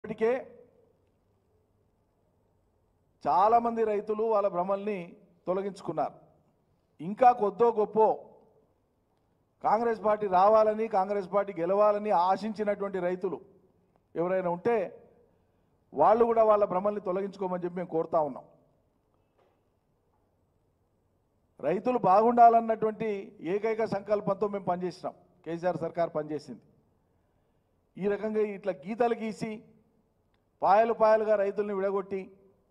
ఇప్పటికే చాలామంది రైతులు వాళ్ళ భ్రమల్ని తొలగించుకున్నారు ఇంకా కొద్దో గొప్ప కాంగ్రెస్ పార్టీ రావాలని కాంగ్రెస్ పార్టీ గెలవాలని ఆశించినటువంటి రైతులు ఎవరైనా ఉంటే వాళ్ళు కూడా వాళ్ళ భ్రమల్ని తొలగించుకోమని చెప్పి మేము కోరుతా ఉన్నాం రైతులు బాగుండాలన్నటువంటి ఏకైక సంకల్పంతో మేము పనిచేసినాం కేసీఆర్ సర్కార్ పనిచేసింది ఈ రకంగా ఇట్లా గీతలు గీసి పాయలు పాయలుగా రైతుల్ని విడగొట్టి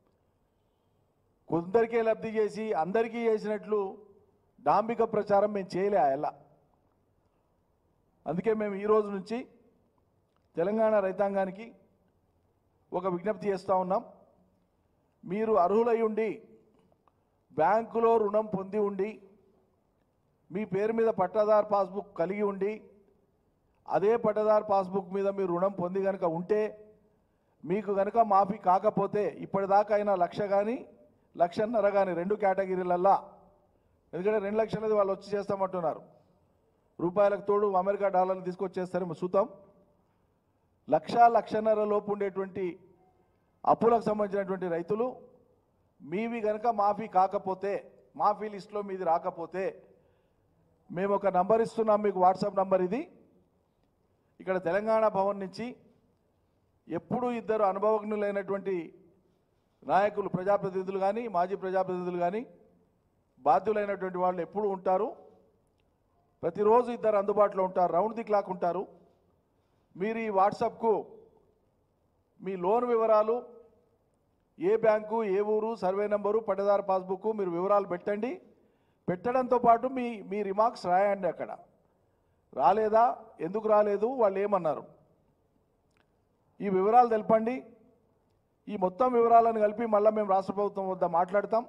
కొందరికే లబ్ధి చేసి అందరికీ చేసినట్లు డాంబిక ప్రచారం మేము చేయలే ఎలా అందుకే మేము ఈ రోజు నుంచి తెలంగాణ రైతాంగానికి ఒక విజ్ఞప్తి చేస్తూ ఉన్నాం మీరు అర్హులై ఉండి బ్యాంకులో రుణం పొంది ఉండి మీ పేరు మీద పట్టాదార్ పాస్బుక్ కలిగి ఉండి అదే పట్టదార్ పాస్బుక్ మీద మీరు రుణం పొంది కనుక ఉంటే మీకు కనుక మాఫీ కాకపోతే ఇప్పటిదాకా అయినా లక్ష కానీ లక్షన్నర కానీ రెండు కేటగిరీలల్లా ఎందుకంటే రెండు లక్షలది వాళ్ళు వచ్చి చేస్తామంటున్నారు రూపాయలకు తోడు అమెరికా డాలర్లు తీసుకొచ్చేస్తారేమో చూద్దాం లక్ష లక్షన్నర లోపు ఉండేటువంటి అప్పులకు సంబంధించినటువంటి రైతులు మీవి కనుక మాఫీ కాకపోతే మాఫీ లిస్టులో మీది రాకపోతే మేము ఒక నంబర్ ఇస్తున్నాం మీకు వాట్సాప్ నంబర్ ఇది ఇక్కడ తెలంగాణ భవన్ నుంచి ఎప్పుడు ఇద్దరు అనుభవజ్ఞులైనటువంటి నాయకులు ప్రజాప్రతినిధులు కానీ మాజీ ప్రజాప్రతినిధులు కానీ బాధ్యులైనటువంటి వాళ్ళు ఎప్పుడు ఉంటారు ప్రతిరోజు ఇద్దరు అందుబాటులో ఉంటారు రౌండ్ ది క్లాక్ ఉంటారు మీరు ఈ వాట్సాప్కు మీ లోన్ వివరాలు ఏ బ్యాంకు ఏ ఊరు సర్వే నెంబరు పట్టదారు పాస్బుక్ మీరు వివరాలు పెట్టండి పెట్టడంతో పాటు మీ మీ రిమార్క్స్ రాయండి అక్కడ రాలేదా ఎందుకు రాలేదు వాళ్ళు ఏమన్నారు ఈ వివరాలు తెలపండి ఈ మొత్తం వివరాలను కలిపి మళ్ళీ మేము రాష్ట్ర ప్రభుత్వం వద్ద మాట్లాడతాం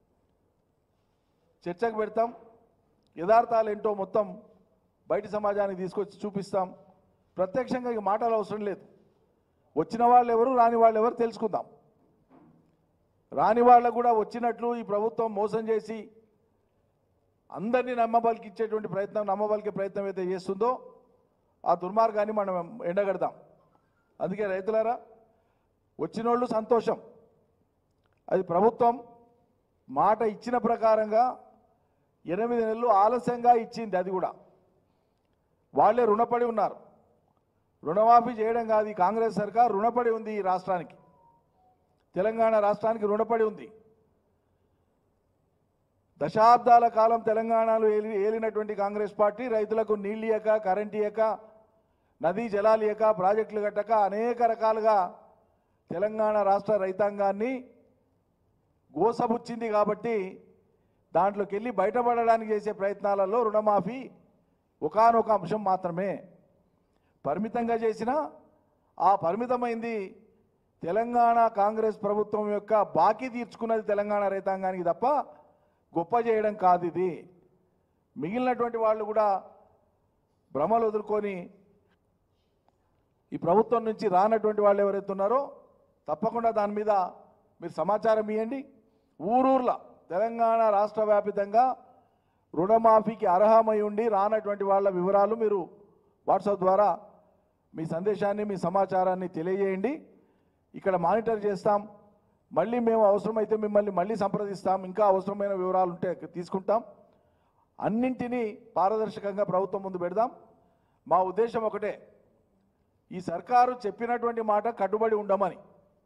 చర్చకు పెడతాం యథార్థాలు ఏంటో మొత్తం బయటి సమాజానికి తీసుకొచ్చి చూపిస్తాం ప్రత్యక్షంగా ఇక మాటలు అవసరం లేదు వచ్చిన వాళ్ళు ఎవరు రాని వాళ్ళు ఎవరు తెలుసుకుందాం రాని వాళ్ళకు కూడా వచ్చినట్లు ఈ ప్రభుత్వం మోసం చేసి అందరినీ నమ్మబలికి ఇచ్చేటువంటి ప్రయత్నం నమ్మబలికే ప్రయత్నం అయితే చేస్తుందో ఆ దుర్మార్గాన్ని మనం ఎండగడదాం అందుకే రైతులారా వచ్చినోళ్ళు సంతోషం అది ప్రభుత్వం మాట ఇచ్చిన ప్రకారంగా ఎనిమిది నెలలు ఆలస్యంగా ఇచ్చింది అది కూడా వాళ్ళే రుణపడి ఉన్నారు రుణమాఫీ చేయడం కాదు ఈ కాంగ్రెస్ సర్కార్ రుణపడి ఉంది ఈ రాష్ట్రానికి తెలంగాణ రాష్ట్రానికి రుణపడి ఉంది దశాబ్దాల కాలం తెలంగాణలో ఏలి ఏలినటువంటి కాంగ్రెస్ పార్టీ రైతులకు నీళ్ళు ఇయ్యక కరెంట్ ఇయ్యక నదీ జలాలు ఇయ్యక ప్రాజెక్టులు కట్టక అనేక రకాలుగా తెలంగాణ రాష్ట్ర రైతాంగాన్ని గోసబుచ్చింది కాబట్టి దాంట్లోకి వెళ్ళి బయటపడడానికి చేసే ప్రయత్నాలలో రుణమాఫీ ఒకానొక అంశం మాత్రమే పరిమితంగా చేసిన ఆ పరిమితమైంది తెలంగాణ కాంగ్రెస్ ప్రభుత్వం యొక్క బాకీ తీర్చుకున్నది తెలంగాణ రైతాంగానికి తప్ప గొప్ప చేయడం కాదు ఇది మిగిలినటువంటి వాళ్ళు కూడా భ్రమలు వదులుకొని ఈ ప్రభుత్వం నుంచి రానటువంటి వాళ్ళు ఎవరైతే ఉన్నారో తప్పకుండా దాని మీద మీరు సమాచారం ఇవ్వండి ఊరూర్ల తెలంగాణ రాష్ట్ర వ్యాపితంగా రుణమాఫీకి అర్హమై ఉండి రానటువంటి వాళ్ళ వివరాలు మీరు వాట్సాప్ ద్వారా మీ సందేశాన్ని మీ సమాచారాన్ని తెలియజేయండి ఇక్కడ మానిటర్ చేస్తాం మళ్ళీ మేము అవసరమైతే మిమ్మల్ని మళ్ళీ సంప్రదిస్తాం ఇంకా అవసరమైన వివరాలు ఉంటే తీసుకుంటాం అన్నింటినీ పారదర్శకంగా ప్రభుత్వం ముందు పెడదాం మా ఉద్దేశం ఒకటే ఈ సర్కారు చెప్పినటువంటి మాట కట్టుబడి ఉండమని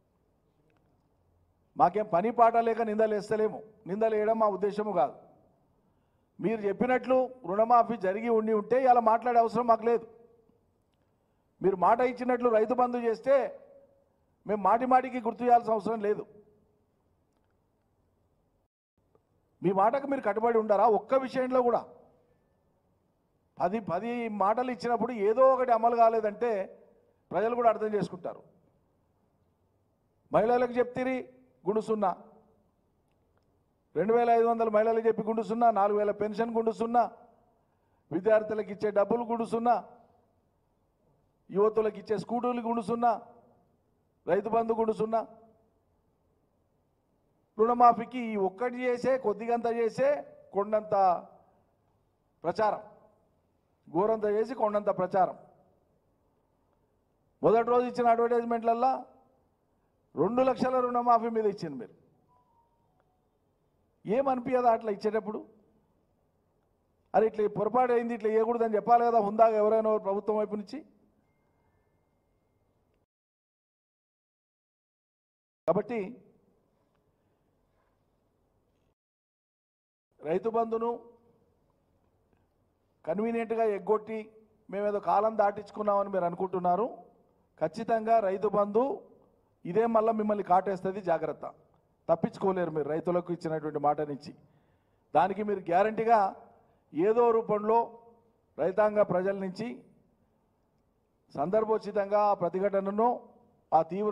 మాకేం పని పాట లేక నిందలేస్తలేము నిందలేయడం మా ఉద్దేశము కాదు మీరు చెప్పినట్లు రుణమాఫీ జరిగి ఉండి ఉంటే ఇలా మాట్లాడే అవసరం మాకు లేదు మీరు మాట ఇచ్చినట్లు రైతు బంధు చేస్తే మేము మాటి మాటికి గుర్తు చేయాల్సిన అవసరం లేదు మీ మాటకు మీరు కట్టుబడి ఉండారా ఒక్క విషయంలో కూడా పది పది మాటలు ఇచ్చినప్పుడు ఏదో ఒకటి అమలు కాలేదంటే ప్రజలు కూడా అర్థం చేసుకుంటారు మహిళలకు చెప్తిరి గుండు సున్నా రెండు వేల ఐదు వందల మహిళలకు చెప్పి గుండు సున్నా నాలుగు వేల పెన్షన్ గుండు సున్నా విద్యార్థులకు ఇచ్చే డబ్బులు గుండు సున్నా యువతులకు ఇచ్చే స్కూటర్లు గుండు సున్నా రైతు బంధు గుండు సున్నా రుణమాఫీకి ఈ ఒక్కటి చేసే కొద్దిగంత చేసే కొండంత ప్రచారం గోరంత చేసి కొండంత ప్రచారం మొదటి రోజు ఇచ్చిన అడ్వర్టైజ్మెంట్లల్లా రెండు లక్షల రుణమాఫీ మీద ఇచ్చింది మీరు ఏమనిపించదా అట్లా ఇచ్చేటప్పుడు అరే ఇట్లా ఈ పొరపాటు అయింది ఇట్లా చేయకూడదని చెప్పాలి కదా హుందాగా ఎవరైనా ఒకరు ప్రభుత్వం వైపు నుంచి కాబట్టి రైతు బంధును కన్వీనియంట్గా ఎగ్గొట్టి మేమేదో కాలం దాటించుకున్నామని మీరు అనుకుంటున్నారు ఖచ్చితంగా రైతు బంధు ఇదే మళ్ళీ మిమ్మల్ని కాటేస్తుంది జాగ్రత్త తప్పించుకోలేరు మీరు రైతులకు ఇచ్చినటువంటి మాట నుంచి దానికి మీరు గ్యారంటీగా ఏదో రూపంలో రైతాంగ ప్రజల నుంచి సందర్భోచితంగా ఆ ప్రతిఘటనను ఆ తీవ్ర